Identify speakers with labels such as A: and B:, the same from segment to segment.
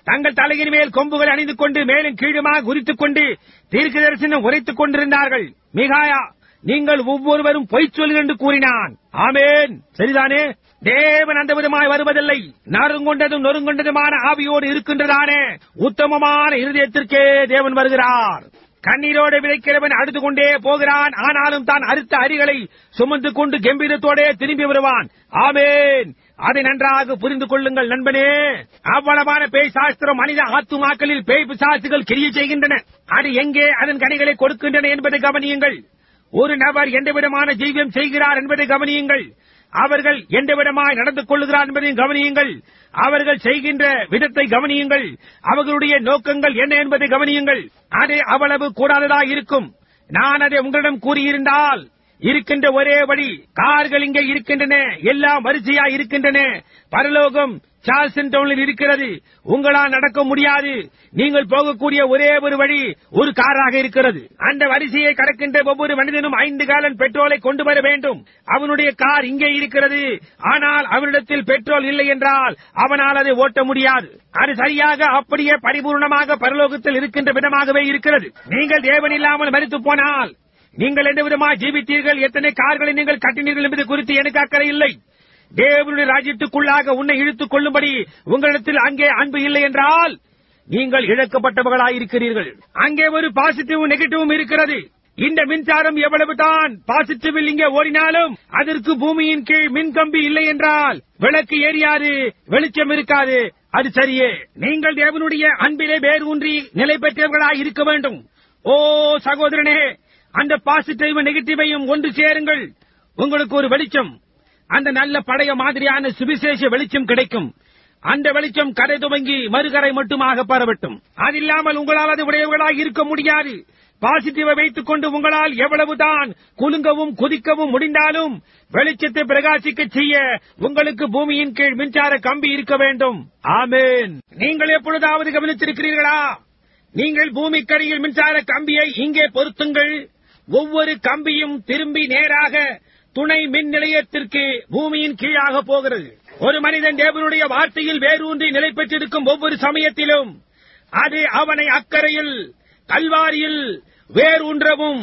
A: தங்கள் தலையின் மேல் கொம்புகள் அணிந்து கொண்டு மேலும் கீழுமாக குறித்துக் கொண்டு தீர்க்க தரிசனம் உரைத்துக் கொண்டிருந்தார்கள் மிகாயா நீங்கள் ஒவ்வொருவரும் பொய்ச் சொல்லு என்று கூறினான் ஆமேன் சரிதானே தேவன் அந்த விதமாய் வருவதில்லை நறுங்கொண்டதும் நொறுங்கொண்டதுமான ஆவியோடு இருக்கின்றதானே உத்தமமான இருதயத்திற்கே தேவன் வருகிறார் கண்ணீரோடு விதைக்கிறவன் அழுது கொண்டே போகிறான் ஆனாலும் தான் அறுத்த அரிகளை சுமந்து கொண்டு கம்பீரத்தோடே திரும்பி வருவான் ஆமேன் அதை நன்றாக புரிந்து கொள்ளுங்கள் நண்பனே அவ்வளவான பேய் சாஸ்திரம் மனித ஆத்துமாக்களில் பேய் பிசாசுகள் கிரிய செய்கின்றன அது எங்கே அதன் கனிகளை கொடுக்கின்றன என்பதை கவனியுங்கள் ஒரு நபர் எந்த விதமான ஜீவியம் செய்கிறார் என்பதை கவனியுங்கள் அவர்கள் எந்த விதமாய் நடந்து கொள்ளுகிறார் என்பதையும் கவனியுங்கள் அவர்கள் செய்கின்ற விதத்தை கவனியுங்கள் அவர்களுடைய நோக்கங்கள் என்ன என்பதை கவனியுங்கள் அது அவ்வளவு கூடாததா இருக்கும் நான் அதை உங்களிடம் கூறியிருந்தால் இருக்கின்ற ஒரே வழி கார்கள் இங்கே இருக்கின்றன எல்லாம் வரிசையா இருக்கின்றன பரலோகம் சார்ல்சன் டவுனில் இருக்கிறது உங்களால் நடக்க முடியாது நீங்கள் போகக்கூடிய ஒரே ஒரு வழி ஒரு காராக இருக்கிறது அந்த வரிசையை கடக்கின்ற ஒவ்வொரு மனிதனும் ஐந்து காலன் பெட்ரோலை கொண்டு வர வேண்டும் அவனுடைய கார் இங்கே இருக்கிறது ஆனால் அவனிடத்தில் பெட்ரோல் இல்லை என்றால் அவனால் அதை ஓட்ட முடியாது அது சரியாக அப்படியே பரிபூர்ணமாக பரலோகத்தில் இருக்கின்ற விதமாகவே இருக்கிறது நீங்கள் தேவன் இல்லாமல் மறித்து போனால் நீங்கள் எந்த விதமாக ஜீவித்தீர்கள் எத்தனை கார்களை நீங்கள் கட்டினீர்கள் என்பது குறித்து எனக்கு அக்கறை இல்லை தேவனுடைய ராஜ்யத்துக்குள்ளாக உன்னை இழுத்துக் கொள்ளும்படி உங்களிடத்தில் அங்கே அன்பு இல்லை என்றால் நீங்கள் இழக்கப்பட்டவர்களாயிருக்கிறீர்கள் அங்கே ஒரு பாசிட்டிவும் நெகட்டிவும் இருக்கிறது இந்த மின்சாரம் எவ்வளவு தான் பாசிட்டிவில் இங்கே ஓடினாலும் அதற்கு பூமியின் கீழ் மின்கம்பி இல்லை என்றால் விளக்கு எரியாது வெளிச்சம் இருக்காது அது சரியே நீங்கள் தேவனுடைய அன்பிலே வேர் ஊன்றி நிலை பெற்றவர்களாய் இருக்க வேண்டும் ஓ சகோதரனே அந்த பாசிட்டிவ் நெகட்டிவையும் ஒன்று சேருங்கள் உங்களுக்கு ஒரு வெளிச்சம் அந்த நல்ல பழைய மாதிரியான சுவிசேஷ வெளிச்சம் கிடைக்கும் அந்த வெளிச்சம் கரை துவங்கி மறுகரை மட்டுமாக பரவட்டும் அது இல்லாமல் உங்களால் அது உடையவர்களாக இருக்க முடியாது பாசிட்டிவை வைத்துக் கொண்டு உங்களால் எவ்வளவுதான் குலுங்கவும் குதிக்கவும் முடிந்தாலும் வெளிச்சத்தை பிரகாசிக்க செய்ய உங்களுக்கு பூமியின் கீழ் மின்சார கம்பி இருக்க வேண்டும் ஆமேன் நீங்கள் எப்பொழுதாவது கவனித்திருக்கிறீர்களா நீங்கள் பூமிக்கடியில் மின்சார கம்பியை இங்கே பொருத்துங்கள் ஒவ்வொரு கம்பியும் திரும்பி நேராக துணை மின் நிலையத்திற்கு பூமியின் கீழாக போகிறது ஒரு மனிதன் தேவனுடைய வார்த்தையில் வேரூன்றி நிலை பெற்றிருக்கும் ஒவ்வொரு சமயத்திலும் அது அவனை அக்கறையில் கல்வாரியில் வேரூன்றவும்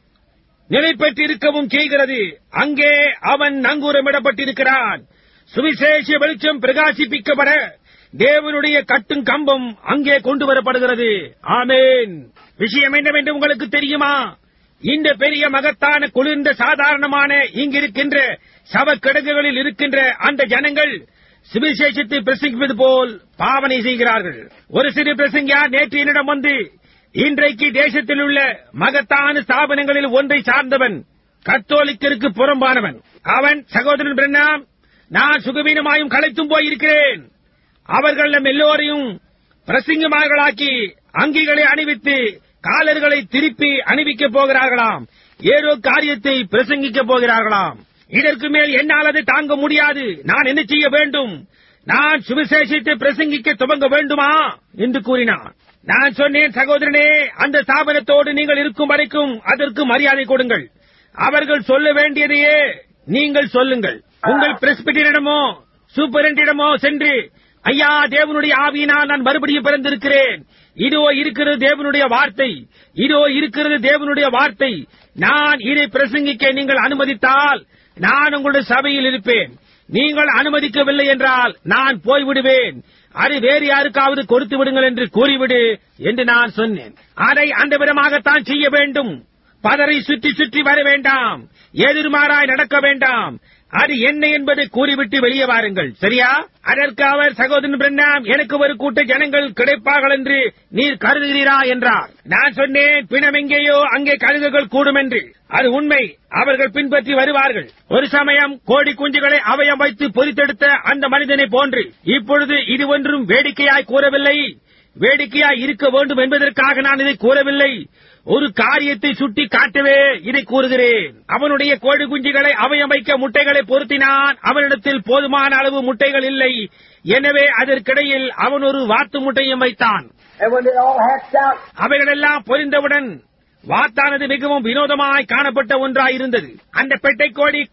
A: நிலை பெற்றிருக்கவும் செய்கிறது அங்கே அவன் நங்கூரமிடப்பட்டிருக்கிறான் சுவிசேஷ வெளிச்சம் பிரகாசிப்பிக்கப்பட தேவனுடைய கட்டும் கம்பம் அங்கே கொண்டு வரப்படுகிறது ஆமேன் விஷயம் என்னவென்று உங்களுக்கு தெரியுமா இந்த பெரிய மகத்தான குளிர்ந்த சாதாரணமான இங்கிருக்கின்ற சவக்கிடங்குகளில் இருக்கின்ற அந்த ஜனங்கள் சுவிசேஷத்தை பிரசங்கிப்பது போல் பாவனை செய்கிறார்கள் ஒரு சிறு பிரசங்கியார் நேற்று என்னிடம் வந்து இன்றைக்கு தேசத்தில் உள்ள மகத்தான ஸ்தாபனங்களில் ஒன்றை சார்ந்தவன் கத்தோலிக்கருக்கு புறம்பானவன் அவன் சகோதரன் பிரண்ணாம் நான் சுகவீனமாயும் களைத்தும் போயிருக்கிறேன் அவர்கள் நம் எல்லோரையும் பிரசிங்கமார்களாக்கி அங்கிகளை அணிவித்து காலர்களை திருப்பி அணிவிக்கப் போகிறார்களாம் ஏதோ காரியத்தை பிரசங்கிக்கப் போகிறார்களாம் இதற்கு மேல் என்னால் அதை தாங்க முடியாது நான் என்ன செய்ய வேண்டும் நான் சுவிசேஷத்தை பிரசங்கிக்க துவங்க வேண்டுமா என்று கூறினான் நான் சொன்னேன் சகோதரனே அந்த ஸ்தாபனத்தோடு நீங்கள் இருக்கும் வரைக்கும் அதற்கு மரியாதை கொடுங்கள் அவர்கள் சொல்ல வேண்டியதையே நீங்கள் சொல்லுங்கள் உங்கள் பிரஸ்பிட்டரிடமோ சூப்பரண்டிடமோ சென்று ஐயா தேவனுடைய ஆவியினால் நான் மறுபடியும் பிறந்திருக்கிறேன் இதோ இருக்கிறது தேவனுடைய வார்த்தை இதோ இருக்கிறது தேவனுடைய வார்த்தை நான் இதை பிரசங்கிக்க நீங்கள் அனுமதித்தால் நான் உங்களுடைய சபையில் இருப்பேன் நீங்கள் அனுமதிக்கவில்லை என்றால் நான் போய்விடுவேன் அது வேறு யாருக்காவது கொடுத்து விடுங்கள் என்று கூறிவிடு என்று நான் சொன்னேன் அதை அந்த விதமாகத்தான் செய்ய வேண்டும் பதரை சுற்றி சுற்றி வர வேண்டாம் எதிர்மாறாய் நடக்க வேண்டாம் அது என்ன என்பதை கூறிவிட்டு வெளியே வாருங்கள் சரியா அதற்கு அவர் சகோதரன் பிரண்ணாம் எனக்கு ஒரு கூட்ட ஜனங்கள் கிடைப்பார்கள் என்று நீர் கருதுகிறீரா என்றார் நான் சொன்னேன் பிணம் எங்கேயோ அங்கே கழுகுகள் கூடும் என்று அது உண்மை அவர்கள் பின்பற்றி வருவார்கள் ஒரு சமயம் கோடி குஞ்சுகளை அவயம் வைத்து பொறித்தெடுத்த அந்த மனிதனை போன்று இப்பொழுது இது ஒன்றும் வேடிக்கையாய் கூறவில்லை வேடிக்கையாய் இருக்க வேண்டும் என்பதற்காக நான் இதை கூறவில்லை ஒரு காரியத்தை சுட்டி காட்டவே இதை கூறுகிறேன் அவனுடைய கோழி குஞ்சுகளை அவயமைக்க முட்டைகளை பொருத்தினான் அவனிடத்தில் போதுமான அளவு முட்டைகள் இல்லை எனவே அதற்கிடையில் அவன் ஒரு வாத்து முட்டையும் வைத்தான்
B: And when they all hatched out,
A: அவைகளெல்லாம் பொரிந்தவுடன் வாத்தானது மிகவும் வினோதமாய் காணப்பட்ட ஒன்றாய் இருந்தது அந்த பெட்டை கோழி கிளக்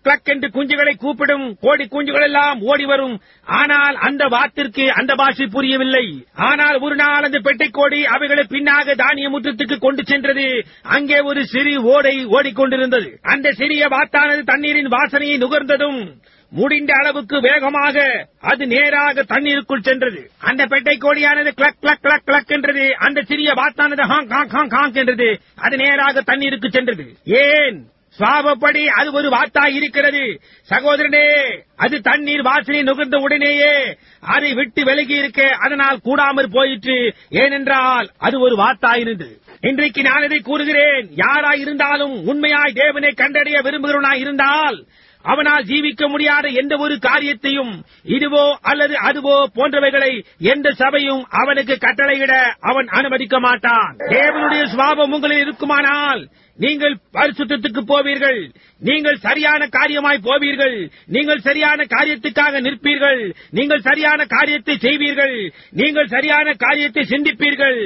A: கிளக் என்று குஞ்சுகளை கூப்பிடும் கோடி குஞ்சுகள் எல்லாம் ஓடி வரும் ஆனால் அந்த வாத்திற்கு அந்த பாஷை புரியவில்லை ஆனால் ஒரு நாள் அந்த பெட்டைக்கோடி அவைகளை பின்னாக தானிய முற்றத்துக்கு கொண்டு சென்றது அங்கே ஒரு சிறு ஓடை ஓடிக்கொண்டிருந்தது அந்த சிறிய வாத்தானது தண்ணீரின் வாசனையை நுகர்ந்ததும் முடிந்த அளவுக்கு வேகமாக அது நேராக தண்ணீருக்குள் சென்றது அந்த பெட்டை கோடியானது கிளக் கிளக் கிளக் கிளக் என்றது அந்த சிறிய வாத்தானது ஹாங் ஹாங் ஹாங் ஹாங் என்றது அது நேராக தண்ணீருக்கு சென்றது ஏன் சுவாபப்படி அது ஒரு வாத்தாய் இருக்கிறது சகோதரனே அது தண்ணீர் வாசனை நுகர்ந்த உடனேயே அதை விட்டு விலகி இருக்க அதனால் கூடாமற் போயிற்று ஏனென்றால் அது ஒரு வாத்தாயிருந்தது இன்றைக்கு நான் இதை கூறுகிறேன் யாராய் இருந்தாலும் உண்மையாய் தேவனை கண்டடைய விரும்புகிறவனாய் இருந்தால் அவனால் ஜீவிக்க முடியாத எந்த ஒரு காரியத்தையும் இதுவோ அல்லது அதுவோ போன்றவைகளை எந்த சபையும் அவனுக்கு கட்டளையிட அவன் அனுமதிக்க மாட்டான் தேவனுடைய சுவாபம் உங்களில் இருக்குமானால் நீங்கள் பரிசுத்தத்துக்கு போவீர்கள் நீங்கள் சரியான காரியமாய் போவீர்கள் நீங்கள் சரியான காரியத்துக்காக நிற்பீர்கள் நீங்கள் சரியான காரியத்தை செய்வீர்கள் நீங்கள் சரியான காரியத்தை சிந்திப்பீர்கள்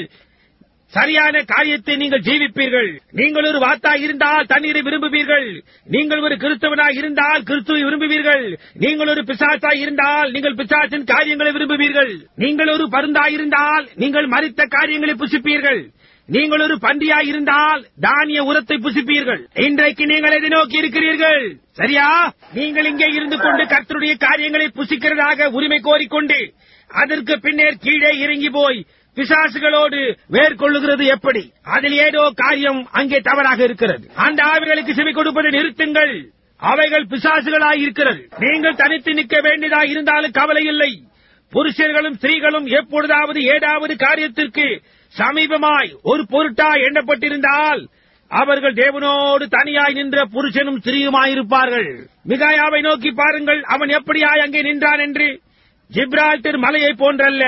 A: சரியான காரியத்தை நீங்கள் ஜீவிப்பீர்கள் நீங்கள் ஒரு வாத்தா இருந்தால் தண்ணீரை விரும்புவீர்கள் நீங்கள் ஒரு கிறிஸ்தவனாய் இருந்தால் கிறிஸ்துவை விரும்புவீர்கள் நீங்கள் ஒரு பிசாசாய் இருந்தால் நீங்கள் பிசாசின் காரியங்களை விரும்புவீர்கள் நீங்கள் ஒரு பருந்தாய் இருந்தால் நீங்கள் மறித்த காரியங்களை புசிப்பீர்கள் நீங்கள் ஒரு பன்றியாய் இருந்தால் தானிய உரத்தை புசிப்பீர்கள் இன்றைக்கு நீங்கள் எதை நோக்கி இருக்கிறீர்கள் சரியா நீங்கள் இங்கே இருந்து கொண்டு கர்த்தருடைய காரியங்களை புசிக்கிறதாக உரிமை கோரிக்கொண்டு அதற்கு பின்னர் கீழே இறங்கி போய் பிசாசுகளோடு மேற்கொள்ளுகிறது எப்படி அதில் ஏதோ காரியம் அங்கே தவறாக இருக்கிறது அந்த ஆவிகளுக்கு செவி கொடுப்பதை நிறுத்துங்கள் அவைகள் பிசாசுகளாய் இருக்கிறது நீங்கள் தனித்து நிற்க வேண்டியதாய் இருந்தாலும் கவலை இல்லை புருஷர்களும் ஸ்திரீகளும் எப்பொழுதாவது ஏதாவது காரியத்திற்கு சமீபமாய் ஒரு பொருட்டாய் எண்ணப்பட்டிருந்தால் அவர்கள் தேவனோடு தனியாய் நின்ற புருஷனும் ஸ்திரீயுமாயிருப்பார்கள் மிகாயாவை நோக்கி பாருங்கள் அவன் எப்படியாய் அங்கே நின்றான் என்று ஜிப்ரால்டர் மலையை போன்றல்ல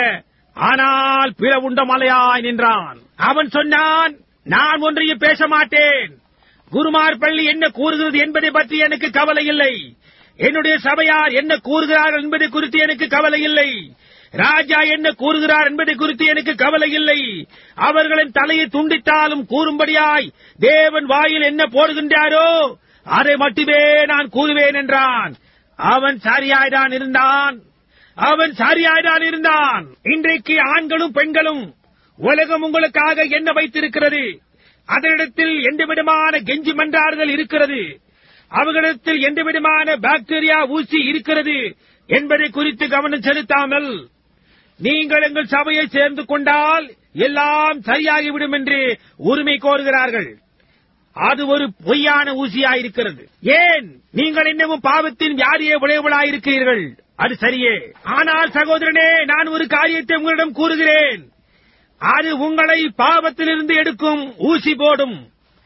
A: ஆனால் பிளவுண்ட மலையாய் நின்றான் அவன் சொன்னான் நான் ஒன்றையும் பேச மாட்டேன் குருமார் பள்ளி என்ன கூறுகிறது என்பதை பற்றி எனக்கு கவலை இல்லை என்னுடைய சபையார் என்ன கூறுகிறார்கள் என்பதை குறித்து எனக்கு கவலை இல்லை ராஜா என்ன கூறுகிறார் என்பதை குறித்து எனக்கு கவலை இல்லை அவர்களின் தலையை துண்டித்தாலும் கூறும்படியாய் தேவன் வாயில் என்ன போடுகின்றாரோ அதை மட்டுமே நான் கூறுவேன் என்றான் அவன் சரியாய்தான் இருந்தான் அவன் சரியாய்தான் இருந்தான் இன்றைக்கு ஆண்களும் பெண்களும் உலகம் உங்களுக்காக என்ன வைத்திருக்கிறது அதனிடத்தில் எந்த விதமான கெஞ்சி மன்றாறுதல் இருக்கிறது அவர்களிடத்தில் எந்த விதமான பாக்டீரியா ஊசி இருக்கிறது என்பதை குறித்து கவனம் செலுத்தாமல் நீங்கள் எங்கள் சபையை சேர்ந்து கொண்டால் எல்லாம் சரியாகிவிடும் என்று உரிமை கோருகிறார்கள் அது ஒரு பொய்யான ஊசியாயிருக்கிறது ஏன் நீங்கள் இன்னமும் பாவத்தின் வியாதியை உடையவளாயிருக்கிறீர்கள் அது சரியே ஆனால் சகோதரனே நான் ஒரு காரியத்தை உங்களிடம் கூறுகிறேன் அது உங்களை பாவத்திலிருந்து எடுக்கும் ஊசி போடும்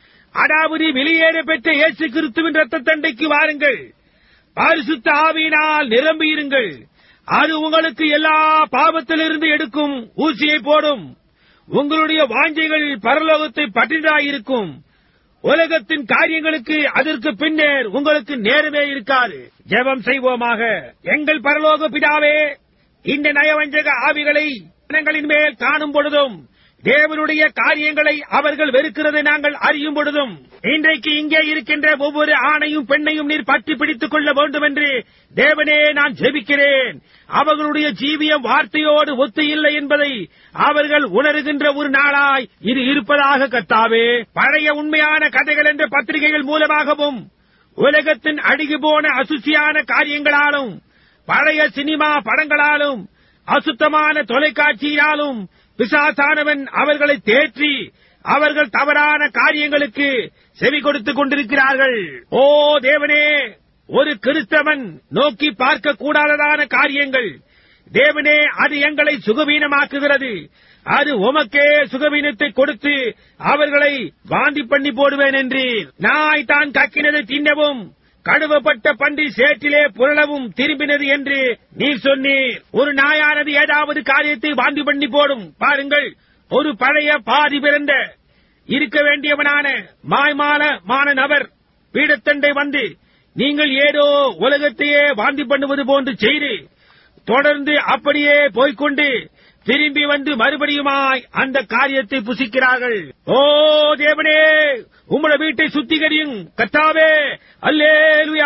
A: அதாவது வெளியேற பெற்ற இயேசு கிறிஸ்துவின் ரத்த தண்டைக்கு வாருங்கள் பரிசுத்த ஆவியினால் நிரம்பியிருங்கள் அது உங்களுக்கு எல்லா பாவத்திலிருந்து எடுக்கும் ஊசியை போடும் உங்களுடைய வாஞ்சைகள் பரலோகத்தை பற்றிதாயிருக்கும் உலகத்தின் காரியங்களுக்கு அதற்கு பின்னர் உங்களுக்கு நேரமே இருக்காது ஜெபம் செய்வோமாக எங்கள் பரலோக பிதாவே இந்த நயவஞ்சக ஆவிகளை ஜனங்களின் மேல் காணும் பொழுதும் தேவனுடைய காரியங்களை அவர்கள் வெறுக்கிறதை நாங்கள் அறியும் பொழுதும் இன்றைக்கு இங்கே இருக்கின்ற ஒவ்வொரு ஆணையும் பெண்ணையும் நீர் பற்றி பிடித்துக் கொள்ள வேண்டும் என்று தேவனே நான் ஜெபிக்கிறேன் அவர்களுடைய ஜீவியம் வார்த்தையோடு ஒத்து இல்லை என்பதை அவர்கள் உணர்கின்ற ஒரு நாளாய் இது இருப்பதாக கத்தாவே பழைய உண்மையான கதைகள் என்ற பத்திரிகைகள் மூலமாகவும் உலகத்தின் அழுகி போன அசுசியான காரியங்களாலும் பழைய சினிமா படங்களாலும் அசுத்தமான தொலைக்காட்சியினாலும் பிசாசானவன் அவர்களை தேற்றி அவர்கள் தவறான காரியங்களுக்கு செவி கொடுத்துக் கொண்டிருக்கிறார்கள் ஓ தேவனே ஒரு கிறிஸ்தவன் நோக்கி பார்க்க கூடாததான காரியங்கள் தேவனே அது எங்களை சுகவீனமாக்குகிறது அது உமக்கே சுகவீனத்தை கொடுத்து அவர்களை வாந்தி பண்ணி போடுவேன் என்றீர் நாய் தான் கக்கினதை தின்னவும் கழுவப்பட்ட பன்றி சேற்றிலே புரளவும் திரும்பினது என்று நீர் சொன்னீர் ஒரு நாயானது ஏதாவது காரியத்தை வாந்தி பண்ணி போடும் பாருங்கள் ஒரு பழைய பாதி பிறந்த இருக்க வேண்டியவனான மாய்மான மான நபர் பீடத்தண்டை வந்து நீங்கள் ஏதோ உலகத்தையே வாந்தி பண்ணுவது போன்று செய்து தொடர்ந்து அப்படியே போய்க்கொண்டு திரும்பி வந்து மறுபடியுமாய் அந்த காரியத்தை புசிக்கிறார்கள் ஓ தேவனே உம்மட வீட்டை சுத்திகரியும் கத்தாவே அல்லேலுயா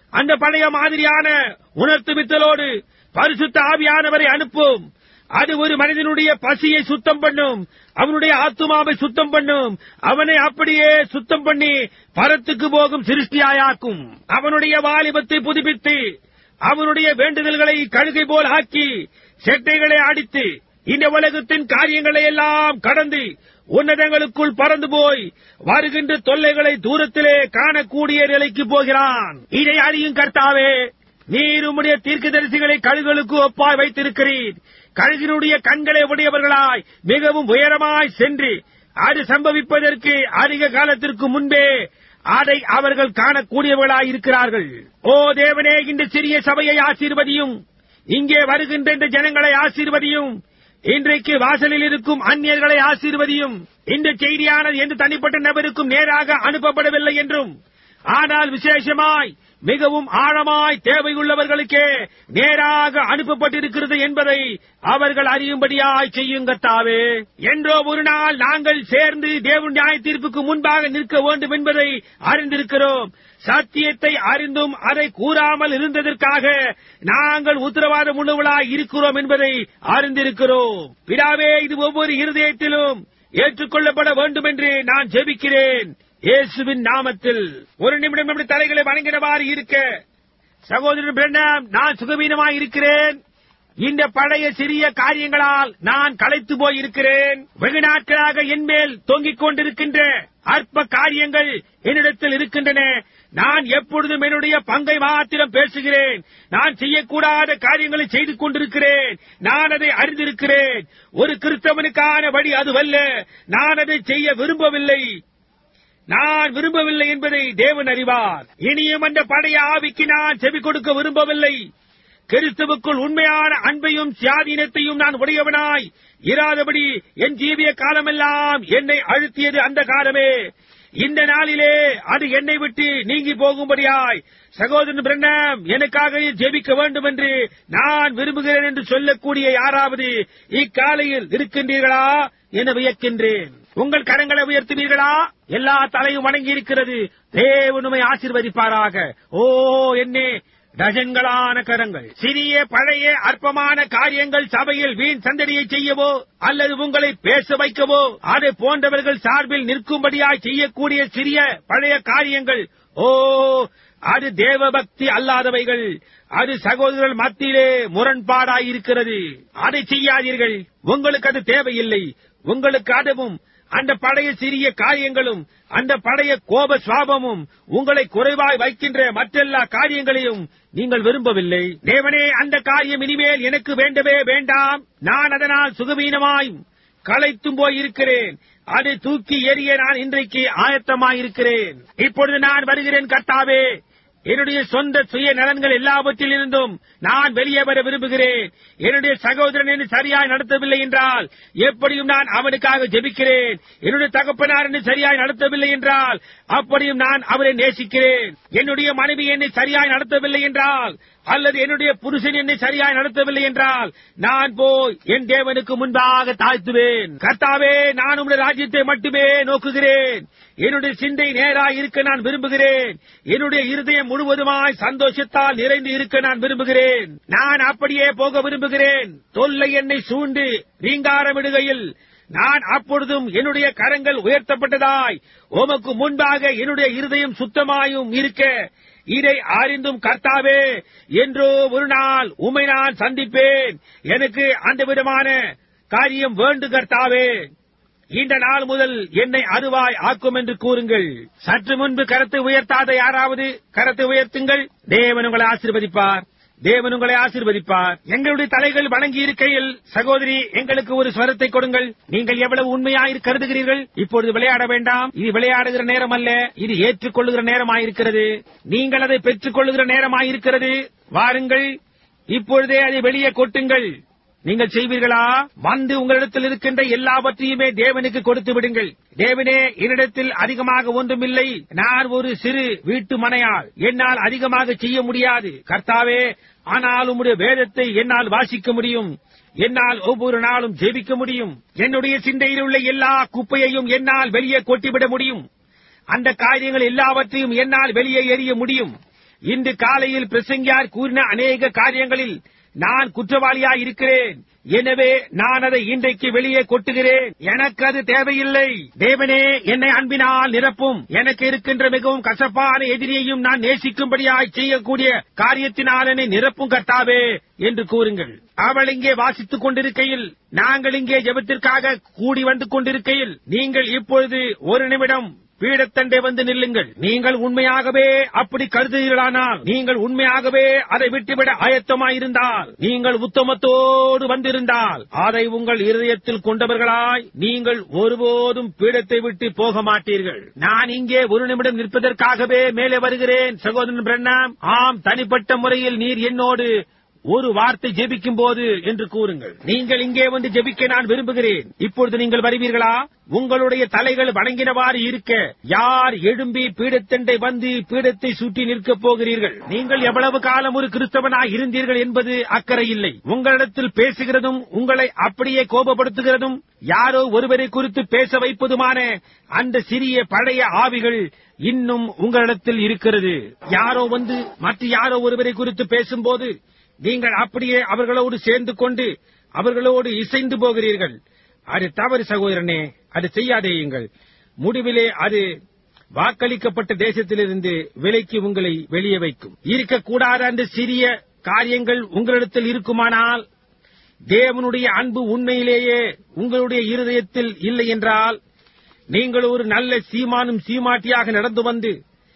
A: அந்த பழைய மாதிரியான உணர்த்துவித்தலோடு பரிசுத்த ஆவியானவரை அனுப்பும் அது ஒரு மனிதனுடைய பசியை சுத்தம் பண்ணும் அவனுடைய ஆத்துமாவை சுத்தம் பண்ணும் அவனை அப்படியே சுத்தம் பண்ணி பரத்துக்கு போகும் சிருஷ்டியாயாக்கும் அவனுடைய வாலிபத்தை புதுப்பித்து அவனுடைய வேண்டுதல்களை கழுகை போல் ஆக்கி செட்டைகளை அடித்து இந்த உலகத்தின் காரியங்களை எல்லாம் கடந்து உன்னதங்களுக்குள் பறந்து போய் வருகின்ற தொல்லைகளை தூரத்திலே காணக்கூடிய நிலைக்கு போகிறான் இதை அறியும் கர்த்தாவே நீர் உம்முடைய தீர்க்கதரிசிகளை கழுகளுக்கு ஒப்பாய் வைத்திருக்கிறீர் கழுகினுடைய கண்களை உடையவர்களாய் மிகவும் உயரமாய் சென்று அது சம்பவிப்பதற்கு அதிக காலத்திற்கு முன்பே அதை அவர்கள் காணக்கூடியவர்களாய் இருக்கிறார்கள் ஓ தேவனே இந்த சிறிய சபையை ஆசீர்வதியும் இங்கே வருகின்ற இந்த ஜனங்களை ஆசீர்வதியும் இன்றைக்கு வாசலில் இருக்கும் அந்நியர்களை ஆசீர்வதியும் இந்த செய்தியானது எந்த தனிப்பட்ட நபருக்கும் நேராக அனுப்பப்படவில்லை என்றும் ஆனால் விசேஷமாய் மிகவும் ஆழமாய் தேவையுள்ளவர்களுக்கே நேராக அனுப்பப்பட்டிருக்கிறது என்பதை அவர்கள் அறியும்படியாய் செய்யுங்கத்தாவே என்றோ ஒரு நாள் நாங்கள் சேர்ந்து தேவன் நியாய தீர்ப்புக்கு முன்பாக நிற்க வேண்டும் என்பதை அறிந்திருக்கிறோம் சத்தியத்தை அறிந்தும் அதை கூறாமல் இருந்ததற்காக நாங்கள் உத்தரவாதம் உள்ளவர்களாய் இருக்கிறோம் என்பதை அறிந்திருக்கிறோம் பிதாவே இது ஒவ்வொரு இருதயத்திலும் ஏற்றுக்கொள்ளப்பட வேண்டும் என்று நான் ஜெபிக்கிறேன் இயேசுவின் நாமத்தில் ஒரு நிமிடம் நம்முடைய தலைகளை வணங்கினவாறு இருக்க சகோதரன் பிரண்ணம் நான் சுகவீனமாய் இருக்கிறேன் இந்த பழைய சிறிய காரியங்களால் நான் களைத்து போயிருக்கிறேன் வெகு நாட்களாக என்மேல் தொங்கிக் கொண்டிருக்கின்ற அற்ப காரியங்கள் என்னிடத்தில் இருக்கின்றன நான் எப்பொழுதும் என்னுடைய பங்கை மாத்திரம் பேசுகிறேன் நான் செய்யக்கூடாத காரியங்களை செய்து கொண்டிருக்கிறேன் நான் அதை அறிந்திருக்கிறேன் ஒரு கிறிஸ்தவனுக்கான வழி அதுவல்ல நான் அதை செய்ய விரும்பவில்லை நான் விரும்பவில்லை என்பதை தேவன் அறிவார் இனியும் அந்த பழைய ஆவிக்கு நான் செவி கொடுக்க விரும்பவில்லை கிறிஸ்துவுக்குள் உண்மையான அன்பையும் சுயாதீனத்தையும் நான் உடையவனாய் இராதபடி என் ஜீவிய காலமெல்லாம் என்னை அழுத்தியது அந்த காலமே இந்த நாளிலே அது என்னை விட்டு நீங்கி போகும்படியாய் சகோதரன் பிரண்ணம் எனக்காக ஜெபிக்க வேண்டும் என்று நான் விரும்புகிறேன் என்று சொல்லக்கூடிய யாராவது இக்காலையில் இருக்கின்றீர்களா என வியக்கின்றேன் உங்கள் கரங்களை உயர்த்துவீர்களா எல்லா தலையும் வணங்கி இருக்கிறது தேவனுமை ஆசிர்வதிப்பாராக ஓ என்னே டஜன்களான கரங்கள் சிறிய பழைய அற்பமான காரியங்கள் சபையில் வீண் சந்தடியை செய்யவோ அல்லது உங்களை பேச வைக்கவோ அதை போன்றவர்கள் சார்பில் நிற்கும்படியாய் செய்யக்கூடிய சிறிய பழைய காரியங்கள் ஓ அது தேவபக்தி அல்லாதவைகள் அது சகோதரர்கள் மத்தியிலே முரண்பாடாயிருக்கிறது அதை செய்யாதீர்கள் உங்களுக்கு அது தேவையில்லை உங்களுக்கு அதுவும் அந்த பழைய சிறிய காரியங்களும் அந்த பழைய கோப சுவாபமும் உங்களை குறைவாய் வைக்கின்ற மற்றெல்லா காரியங்களையும் நீங்கள் விரும்பவில்லை தேவனே அந்த காரியம் இனிமேல் எனக்கு வேண்டவே வேண்டாம் நான் அதனால் சுகவீனமாய் களைத்தும் போயிருக்கிறேன் அதை தூக்கி எறிய நான் இன்றைக்கு ஆயத்தமாயிருக்கிறேன் இப்பொழுது நான் வருகிறேன் கர்த்தாவே என்னுடைய சொந்த சுய நலன்கள் எல்லாவற்றிலிருந்தும் நான் வெளியே வர விரும்புகிறேன் என்னுடைய சகோதரன் என்னை சரியாய் நடத்தவில்லை என்றால் எப்படியும் நான் அவனுக்காக ஜெபிக்கிறேன் என்னுடைய தகப்பனார் என்னை சரியாய் நடத்தவில்லை என்றால் அப்படியும் நான் அவரை நேசிக்கிறேன் என்னுடைய மனைவி என்னை சரியாய் நடத்தவில்லை என்றால் அல்லது என்னுடைய புருஷன் என்னை சரியாய் நடத்தவில்லை என்றால் நான் போய் என் தேவனுக்கு முன்பாக தாழ்த்துவேன் கர்த்தாவே நான் உங்களுடைய ராஜ்யத்தை மட்டுமே நோக்குகிறேன் என்னுடைய சிந்தை நேராய் இருக்க நான் விரும்புகிறேன் என்னுடைய இருதயம் முழுவதுமாய் சந்தோஷத்தால் நிறைந்து இருக்க நான் விரும்புகிறேன் நான் அப்படியே போக விரும்புகிறேன் தொல்லை என்னை சூண்டு ரீங்காரமிடுகையில் நான் அப்பொழுதும் என்னுடைய கரங்கள் உயர்த்தப்பட்டதாய் உமக்கு முன்பாக என்னுடைய இருதயம் சுத்தமாயும் இருக்க இதை அறிந்தும் கர்த்தாவே என்றோ ஒரு நாள் உமை நான் சந்திப்பேன் எனக்கு அந்த விதமான காரியம் வேண்டு கர்த்தாவே இந்த நாள் முதல் என்னை அருவாய் ஆக்கும் என்று கூறுங்கள் சற்று முன்பு கரத்தை உயர்த்தாத யாராவது கரத்தை உயர்த்துங்கள் தேவன் உங்களை ஆசீர்வதிப்பார் தேவன் உங்களை ஆசீர்வதிப்பார் எங்களுடைய தலைகள் வணங்கி இருக்கையில் சகோதரி எங்களுக்கு ஒரு ஸ்வரத்தை கொடுங்கள் நீங்கள் எவ்வளவு உண்மையாய் கருதுகிறீர்கள் இப்பொழுது விளையாட வேண்டாம் இது விளையாடுகிற நேரம் அல்ல இது ஏற்றுக்கொள்ளுகிற நேரமாயிருக்கிறது நீங்கள் அதை பெற்றுக் கொள்ளுகிற நேரமாயிருக்கிறது வாருங்கள் இப்பொழுதே அதை வெளியே கொட்டுங்கள் நீங்கள் செய்வீர்களா வந்து உங்களிடத்தில் இருக்கின்ற எல்லாவற்றையுமே தேவனுக்கு கொடுத்து விடுங்கள் தேவனே என்னிடத்தில் அதிகமாக ஒன்றுமில்லை நான் ஒரு சிறு வீட்டு மனையாள் என்னால் அதிகமாக செய்ய முடியாது கர்த்தாவே ஆனால் உம்முடைய வேதத்தை என்னால் வாசிக்க முடியும் என்னால் ஒவ்வொரு நாளும் ஜெபிக்க முடியும் என்னுடைய சிந்தையில் உள்ள எல்லா குப்பையையும் என்னால் வெளியே கொட்டிவிட முடியும் அந்த காரியங்கள் எல்லாவற்றையும் என்னால் வெளியே எறிய முடியும் இன்று காலையில் பிரசங்கியார் கூறின அநேக காரியங்களில் நான் குற்றவாளியாய் இருக்கிறேன் எனவே நான் அதை இன்றைக்கு வெளியே கொட்டுகிறேன் எனக்கு அது தேவையில்லை தேவனே என்னை அன்பினால் நிரப்பும் எனக்கு இருக்கின்ற மிகவும் கசப்பான எதிரியையும் நான் நேசிக்கும்படியாய் செய்யக்கூடிய காரியத்தினால் என்னை நிரப்பும் கர்த்தாவே என்று கூறுங்கள் அவள் இங்கே வாசித்துக் கொண்டிருக்கையில் நாங்கள் இங்கே ஜெபத்திற்காக கூடி வந்து கொண்டிருக்கையில் நீங்கள் இப்பொழுது ஒரு நிமிடம் பீடத்தண்டை வந்து நில்லுங்கள் நீங்கள் உண்மையாகவே அப்படி கருதுகிறீர்களானால் நீங்கள் உண்மையாகவே அதை விட்டுவிட ஆயத்தமாயிருந்தால் நீங்கள் உத்தமத்தோடு வந்திருந்தால் அதை உங்கள் இருதயத்தில் கொண்டவர்களாய் நீங்கள் ஒருபோதும் பீடத்தை விட்டு போக மாட்டீர்கள் நான் இங்கே ஒரு நிமிடம் நிற்பதற்காகவே மேலே வருகிறேன் சகோதரன் பிரண்ணாம் ஆம் தனிப்பட்ட முறையில் நீர் என்னோடு ஒரு வார்த்தை ஜெபிக்கும் போது என்று கூறுங்கள் நீங்கள் இங்கே வந்து ஜெபிக்க நான் விரும்புகிறேன் இப்பொழுது நீங்கள் வருவீர்களா உங்களுடைய தலைகள் வணங்கினவாறு இருக்க யார் எழும்பி பீடத்தண்டை வந்து பீடத்தை சுற்றி நிற்கப் போகிறீர்கள் நீங்கள் எவ்வளவு காலம் ஒரு கிறிஸ்தவனாய் இருந்தீர்கள் என்பது அக்கறை இல்லை உங்களிடத்தில் பேசுகிறதும் உங்களை அப்படியே கோபப்படுத்துகிறதும் யாரோ ஒருவரை குறித்து பேச வைப்பதுமான அந்த சிறிய பழைய ஆவிகள் இன்னும் உங்களிடத்தில் இருக்கிறது யாரோ வந்து மற்ற யாரோ ஒருவரை குறித்து பேசும்போது நீங்கள் அப்படியே அவர்களோடு சேர்ந்து கொண்டு அவர்களோடு இசைந்து போகிறீர்கள் அது தவறு சகோதரனே அது செய்யாதேயுங்கள் முடிவிலே அது வாக்களிக்கப்பட்ட தேசத்திலிருந்து விலைக்கு உங்களை வெளியே வைக்கும் இருக்கக்கூடாத அந்த சிறிய காரியங்கள் உங்களிடத்தில் இருக்குமானால் தேவனுடைய அன்பு உண்மையிலேயே உங்களுடைய இருதயத்தில் இல்லை என்றால் நீங்கள் ஒரு நல்ல சீமானும் சீமாட்டியாக நடந்து வந்து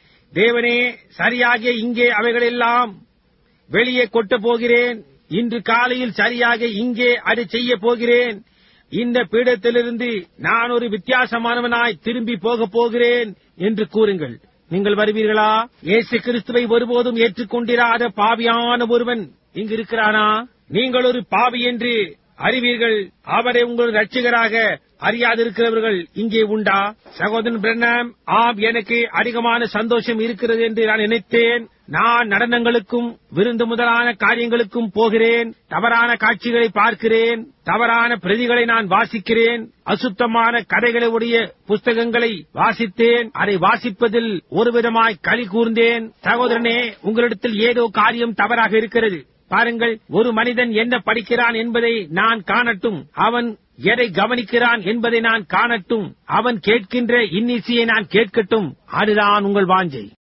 A: தேவனே சரியாக இங்கே அவைகளெல்லாம் வெளியே கொட்டப் போகிறேன் இன்று காலையில் சரியாக இங்கே அதை செய்ய போகிறேன் இந்த பீடத்திலிருந்து நான் ஒரு வித்தியாசமானவனாய் திரும்பி போகப் போகிறேன் என்று கூறுங்கள் நீங்கள் வருவீர்களா இயேசு கிறிஸ்துவை ஒருபோதும் ஏற்றுக்கொண்டிராத பாவியான ஒருவன் இங்கு இருக்கிறானா நீங்கள் ஒரு பாவி என்று அறிவீர்கள் அவரை உங்கள் ரட்சிகராக அறியாதிருக்கிறவர்கள் இங்கே உண்டா சகோதரன் பிரண்ணாம் ஆம் எனக்கு அதிகமான சந்தோஷம் இருக்கிறது என்று நான் நினைத்தேன் நான் நடனங்களுக்கும் விருந்து முதலான காரியங்களுக்கும் போகிறேன் தவறான காட்சிகளை பார்க்கிறேன் தவறான பிரதிகளை நான் வாசிக்கிறேன் அசுத்தமான கதைகளை உடைய புஸ்தகங்களை வாசித்தேன் அதை வாசிப்பதில் ஒரு விதமாய் களி கூர்ந்தேன் சகோதரனே உங்களிடத்தில் ஏதோ காரியம் தவறாக இருக்கிறது பாருங்கள் ஒரு மனிதன் என்ன படிக்கிறான் என்பதை நான் காணட்டும் அவன் எதை கவனிக்கிறான் என்பதை நான் காணட்டும் அவன் கேட்கின்ற இன்னிசையை நான் கேட்கட்டும் அதுதான் உங்கள் வாஞ்சை